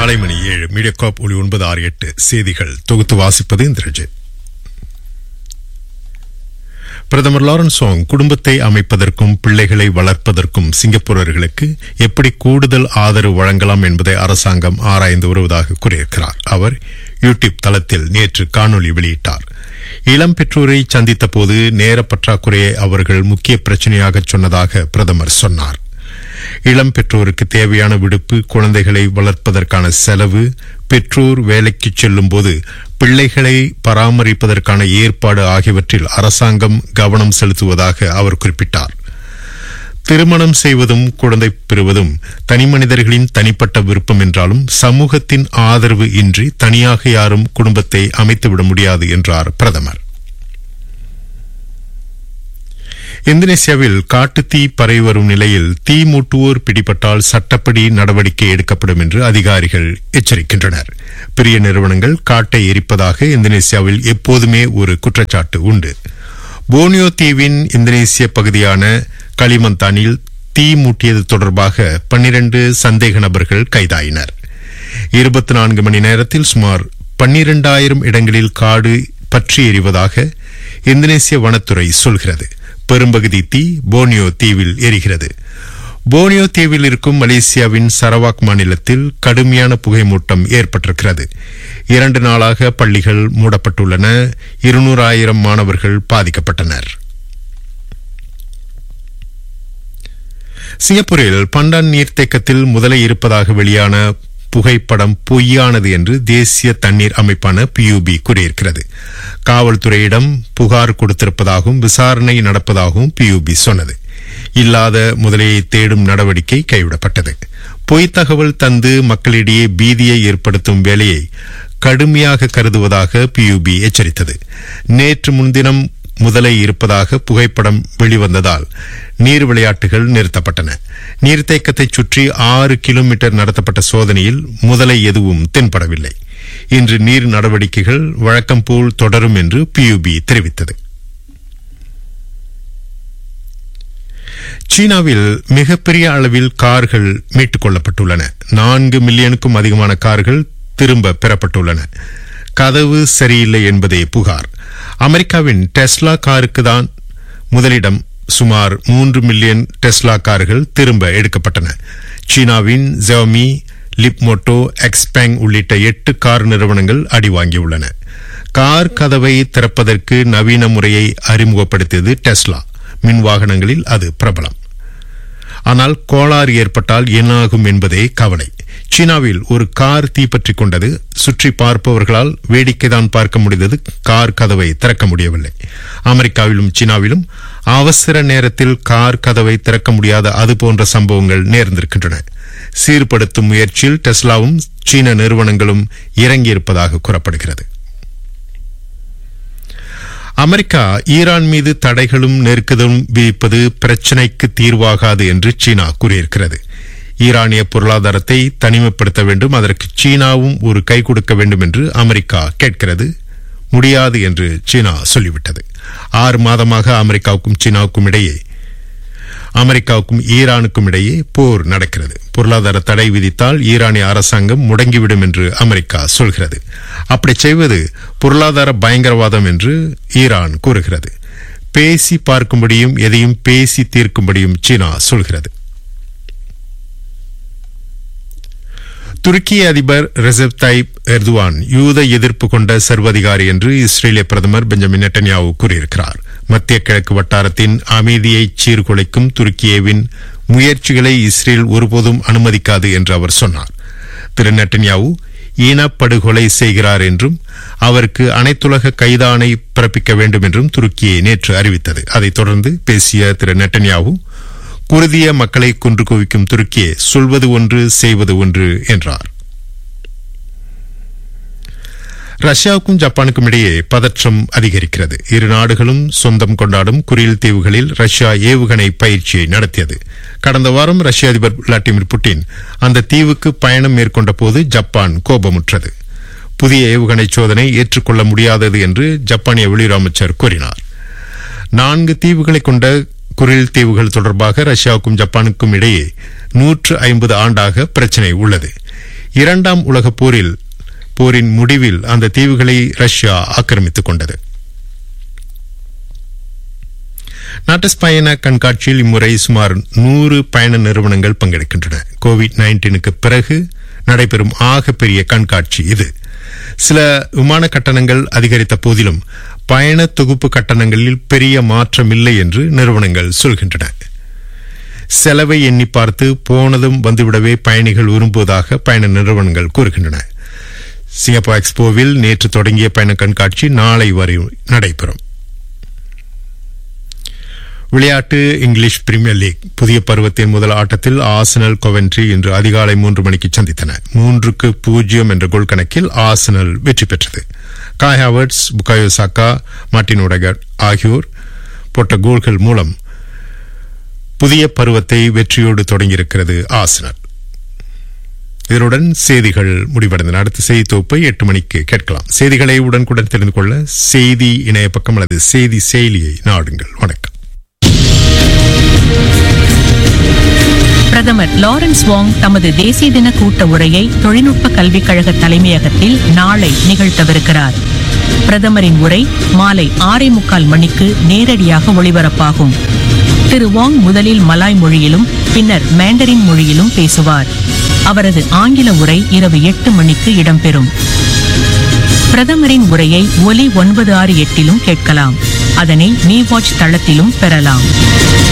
காலை மணி ஏழு மீடியாகாப் ஒளி ஒன்பது ஆறு எட்டு செய்திகள் தொகுத்து வாசிப்பது இந்திரஜித் பிரதமர் லாரன்ஸ் சாங் குடும்பத்தை அமைப்பதற்கும் பிள்ளைகளை வளர்ப்பதற்கும் சிங்கப்பூரர்களுக்கு எப்படி கூடுதல் ஆதரவு வழங்கலாம் என்பதை அரசாங்கம் ஆராய்ந்து வருவதாக கூறியிருக்கிறார் அவர் யூடியூப் தளத்தில் நேற்று காணொலி வெளியிட்டார் இளம் பெற்றோரை சந்தித்த போது நேர பற்றாக்குறையை அவர்கள் முக்கிய பிரச்சனையாக சொன்னதாக பிரதமர் சொன்னார் இளம் பெற்றோருக்கு தேவையான விடுப்பு குழந்தைகளை வளர்ப்பதற்கான செலவு பெற்றோர் வேலைக்கு செல்லும் போது பிள்ளைகளை பராமரிப்பதற்கான ஏற்பாடு ஆகியவற்றில் அரசாங்கம் கவனம் செலுத்துவதாக அவர் குறிப்பிட்டார் திருமணம் செய்வதும் குழந்தை பெறுவதும் தனிமனிதர்களின் தனிப்பட்ட விருப்பம் என்றாலும் சமூகத்தின் ஆதரவு இன்றி தனியாக யாரும் குடும்பத்தை அமைத்துவிட முடியாது என்றார் பிரதமர் இந்தோனேசியாவில் காட்டுத்தீ பரவி வரும் நிலையில் தீ மூட்டுவோர் பிடிபட்டால் சட்டப்படி நடவடிக்கை எடுக்கப்படும் என்று அதிகாரிகள் எச்சரிக்கின்றனர் பெரிய நிறுவனங்கள் காட்டை எரிப்பதாக இந்தோனேசியாவில் எப்போதுமே ஒரு குற்றச்சாட்டு உண்டு போனியோ தீவின் இந்தோனேசிய பகுதியான களிமந்தானில் தீ மூட்டியது தொடர்பாக பன்னிரண்டு சந்தேக நபர்கள் கைதாயினர் இருபத்தி நான்கு மணி நேரத்தில் சுமார் பன்னிரண்டாயிரம் இடங்களில் காடு பற்றி எறிவதாக இந்தோனேசிய வனத்துறை சொல்கிறது பெரும்பகுதி தீ போனியோ தீவில் எரிகிறது போனியோ தீவில் இருக்கும் மலேசியாவின் சரவாக் மாநிலத்தில் கடுமையான புகைமூட்டம் ஏற்பட்டிருக்கிறது இரண்டு நாளாக பள்ளிகள் மூடப்பட்டுள்ளன இருநூறாயிரம் மாணவர்கள் பாதிக்கப்பட்டனர் சிங்கப்பூரில் பண்டான் நீர்த்தேக்கத்தில் முதலை இருப்பதாக வெளியான புகைப்படம் பொய்யானது என்று தேசிய தண்ணீர் அமைப்பான பியூபி கூறியிருக்கிறது காவல்துறையிடம் புகார் கொடுத்திருப்பதாகவும் விசாரணை நடப்பதாகவும் பியூபி சொன்னது இல்லாத முதலையை தேடும் நடவடிக்கை கைவிடப்பட்டது பொய்த் தகவல் தந்து மக்களிடையே பீதியை ஏற்படுத்தும் வேலையை கடுமையாக கருதுவதாக பியூபி எச்சரித்தது நேற்று முன்தினம் முதலை இருப்பதாக புகைப்படம் வெளிவந்ததால் நீர் விளையாட்டுகள் நிறுத்தப்பட்டன நீர்த்தேக்கத்தை சுற்றி ஆறு கிலோமீட்டர் நடத்தப்பட்ட சோதனையில் முதலை எதுவும் தென்படவில்லை இன்று நீர் நடவடிக்கைகள் வழக்கம் போல் தொடரும் என்று பியூபி தெரிவித்தது சீனாவில் மிகப்பெரிய அளவில் கார்கள் மீட்டுக் கொள்ளப்பட்டுள்ளன நான்கு மில்லியனுக்கும் அதிகமான கார்கள் திரும்ப பெறப்பட்டுள்ளன கதவு சரியில்லை என்பதே புகார் அமெரிக்காவின் டெஸ்லா காருக்கு தான் முதலிடம் சுமார் மூன்று மில்லியன் டெஸ்லா கார்கள் திரும்ப எடுக்கப்பட்டன சீனாவின் ஜெவமி லிப்மோட்டோ எக்ஸ்பேங் உள்ளிட்ட எட்டு கார் நிறுவனங்கள் அடி வாங்கியுள்ளன கார் கதவை திறப்பதற்கு நவீன முறையை அறிமுகப்படுத்தியது டெஸ்லா மின் வாகனங்களில் அது பிரபலம் ஆனால் கோளாறு ஏற்பட்டால் என்னாகும் என்பதே கவலை சீனாவில் ஒரு கார் தீப்பற்றிக் கொண்டது சுற்றி பார்ப்பவர்களால் வேடிக்கைதான் பார்க்க முடிந்தது கார் கதவை திறக்க முடியவில்லை அமெரிக்காவிலும் சீனாவிலும் அவசர நேரத்தில் கார் கதவை திறக்க முடியாத அது போன்ற சம்பவங்கள் நேர்ந்திருக்கின்றன சீர்படுத்தும் முயற்சியில் டெஸ்லாவும் சீன நிறுவனங்களும் இறங்கியிருப்பதாக கூறப்படுகிறது அமெரிக்கா ஈரான் மீது தடைகளும் நெருக்குதலும் விதிப்பது பிரச்சினைக்கு தீர்வாகாது என்று சீனா கூறியிருக்கிறது ஈரானிய பொருளாதாரத்தை தனிமைப்படுத்த வேண்டும் அதற்கு சீனாவும் ஒரு கை கொடுக்க வேண்டும் என்று அமெரிக்கா கேட்கிறது முடியாது என்று சீனா சொல்லிவிட்டது ஆறு மாதமாக அமெரிக்காவுக்கும் சீனாவுக்கும் இடையே அமெரிக்காவுக்கும் ஈரானுக்கும் இடையே போர் நடக்கிறது பொருளாதார தடை விதித்தால் ஈரானிய அரசாங்கம் முடங்கிவிடும் என்று அமெரிக்கா சொல்கிறது அப்படி செய்வது பொருளாதார பயங்கரவாதம் என்று ஈரான் கூறுகிறது பேசி பார்க்கும்படியும் எதையும் பேசி தீர்க்கும்படியும் சீனா சொல்கிறது துருக்கிய அதிபர் ரெசப் தாயிப் எர்துவான் யூத எதிர்ப்பு கொண்ட சர்வதிகாரி என்று இஸ்ரேலிய பிரதமர் பெஞ்சமின் நெட்டன்யாவு கூறியிருக்கிறார் மத்திய கிழக்கு வட்டாரத்தின் அமைதியை சீர்குலைக்கும் துருக்கியவின் முயற்சிகளை இஸ்ரேல் ஒருபோதும் அனுமதிக்காது என்று அவர் சொன்னார் திரு நெட்டன்யாவு ஈனப்படுகொலை செய்கிறார் என்றும் அவருக்கு அனைத்துலக கைதானை பிறப்பிக்க வேண்டும் என்றும் துருக்கியை நேற்று அறிவித்தது அதைத் தொடர்ந்து பேசிய திரு நெட்டன்யாவு குருதிய மக்களை கொன்று குவிக்கும் துருக்கியே சொல்வது ஒன்று செய்வது ஒன்று என்றார் ரஷ்யாவுக்கும் ஜப்பானுக்கும் இடையே பதற்றம் அதிகரிக்கிறது இரு நாடுகளும் சொந்தம் கொண்டாடும் குரில் தீவுகளில் ரஷ்யா ஏவுகணை பயிற்சியை நடத்தியது கடந்த வாரம் ரஷ்ய அதிபர் விளாடிமிர் புட்டின் அந்த தீவுக்கு பயணம் மேற்கொண்ட போது ஜப்பான் கோபமுற்றது புதிய ஏவுகணை சோதனை ஏற்றுக்கொள்ள முடியாதது என்று ஜப்பானிய வெளியுறவு அமைச்சர் கூறினார் நான்கு தீவுகளை கொண்ட குரில் தீவுகள் தொடர்பாக ரஷ்யாவுக்கும் ஜப்பானுக்கும் இடையே நூற்று ஐம்பது ஆண்டாக பிரச்சினை உள்ளது இரண்டாம் உலகப் போரில் போரின் முடிவில் அந்த தீவுகளை ரஷ்யா ஆக்கிரமித்துக் கொண்டது நாட்டஸ் பயண கண்காட்சியில் இம்முறை சுமார் நூறு பயண நிறுவனங்கள் பங்கெடுக்கின்றன கோவிட் நைன்டீனுக்கு பிறகு நடைபெறும் ஆகப்பெரிய கண்காட்சி இது சில விமான கட்டணங்கள் அதிகரித்த போதிலும் பயண தொகுப்பு கட்டணங்களில் பெரிய மாற்றமில்லை என்று நிறுவனங்கள் சொல்கின்றன செலவை எண்ணி பார்த்து போனதும் வந்துவிடவே பயணிகள் விரும்புவதாக பயண நிறுவனங்கள் கூறுகின்றன சிங்கப்பூர் எக்ஸ்போவில் நேற்று தொடங்கிய பயண கண்காட்சி நாளை வரை நடைபெறும் விளையாட்டு இங்கிலீஷ் பிரீமியர் லீக் புதிய பருவத்தின் முதல் ஆட்டத்தில் ஆசனல் கொவென்ட்ரி இன்று அதிகாலை மூன்று மணிக்கு சந்தித்தன மூன்றுக்கு பூஜ்ஜியம் என்ற கோல் கணக்கில் ஆசனல் வெற்றி பெற்றது காய் ஹாவர்ட்ஸ் புகாயோ சாக்கா மார்டின் உடகர் ஆகியோர் போட்ட கோல்கள் மூலம் புதிய பருவத்தை வெற்றியோடு தொடங்கியிருக்கிறது ஆசனல் இதனுடன் செய்திகள் முடிவடைந்தன அடுத்த செய்தி தொகுப்பை எட்டு மணிக்கு கேட்கலாம் செய்திகளை உடனுக்குடன் தெரிந்து கொள்ள செய்தி இணைய பக்கம் அல்லது செய்தி செயலியை நாடுங்கள் வணக்கம் பிரதமர் லாரன்ஸ் வாங் தமது தேசிய தின கூட்ட உரையை தொழில்நுட்ப கல்விக் கழக தலைமையகத்தில் நாளை நிகழ்த்தவிருக்கிறார் பிரதமரின் உரை மாலை ஆறே முக்கால் மணிக்கு நேரடியாக ஒளிபரப்பாகும் திரு வாங் முதலில் மலாய் மொழியிலும் பின்னர் மேண்டரின் மொழியிலும் பேசுவார் அவரது ஆங்கில உரை இரவு எட்டு மணிக்கு இடம்பெறும் பிரதமரின் உரையை ஒலி ஒன்பது ஆறு எட்டிலும் கேட்கலாம் அதனை மீ வாட்ச் தளத்திலும் பெறலாம்